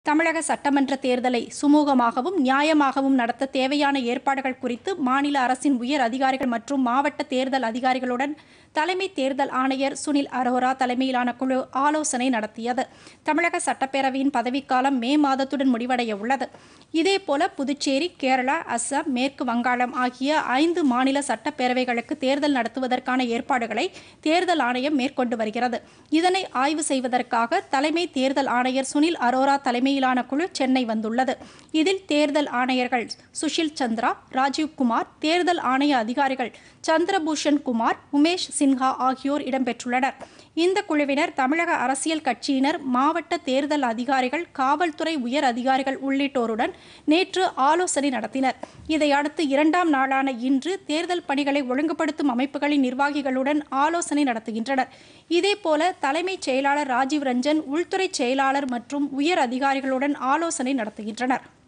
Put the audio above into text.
தமிழக சட்டமன்ற தேர்தலை சுமூகமாகவும் நியாயமாகவும் நடத்த தேவையான ஏற்பாடுகள் குறித்து மாநில அரசின் உயர் அதிகாரிகள் மற்றும் மாவட்ட தேர்தல் அதிகாரிகளுடன் தலைமை தேர்தல் ஆணையர் சுனில் அரோரா தலைமையிலான குழு ஆலோசனை நடத்தியது தமிழக சட்டப்பேரவையின் பதவிக்காலம் மே மாதத்துடன் முடிவடைய உள்ளது இதேபோல புதுச்சேரி கேரளா அஸ்ஸாம் மேற்கு வங்காளம் ஆகிய ஐந்து மாநில சட்டப்பேரவைகளுக்கு தேர்தல் நடத்துவதற்கான ஏற்பாடுகளை தேர்தல் ஆணையம் மேற்கொண்டு வருகிறது இதனை ஆய்வு செய்வதற்காக தலைமை தேர்தல் ஆணையர் சுனில் அரோரா தலைமையிலான குழு சென்னை வந்துள்ளது இதில் தேர்தல் ஆணையர்கள் சுஷில் சந்திரா ராஜீவ்குமார் தேர்தல் ஆணைய அதிகாரிகள் சந்திரபூஷன் குமார் உமேஷ் சின்ஹா ஆகியோர் இடம்பெற்றுள்ளனர் இந்த குழுவினர் தமிழக அரசியல் கட்சியினர் மாவட்ட தேர்தல் அதிகாரிகள் காவல்துறை உயர் அதிகாரிகள் உள்ளிட்டோருடன் நேற்று ஆலோசனை நடத்தினர் இதையடுத்து இரண்டாம் நாளான இன்று தேர்தல் பணிகளை ஒழுங்குபடுத்தும் அமைப்புகளின் நிர்வாகிகளுடன் ஆலோசனை நடத்துகின்றனர் இதேபோல தலைமைச் செயலாளர் ராஜீவ் ரஞ்சன் உள்துறை செயலாளர் மற்றும் உயர் அதிகாரிகளுடன் ஆலோசனை நடத்துகின்றனர்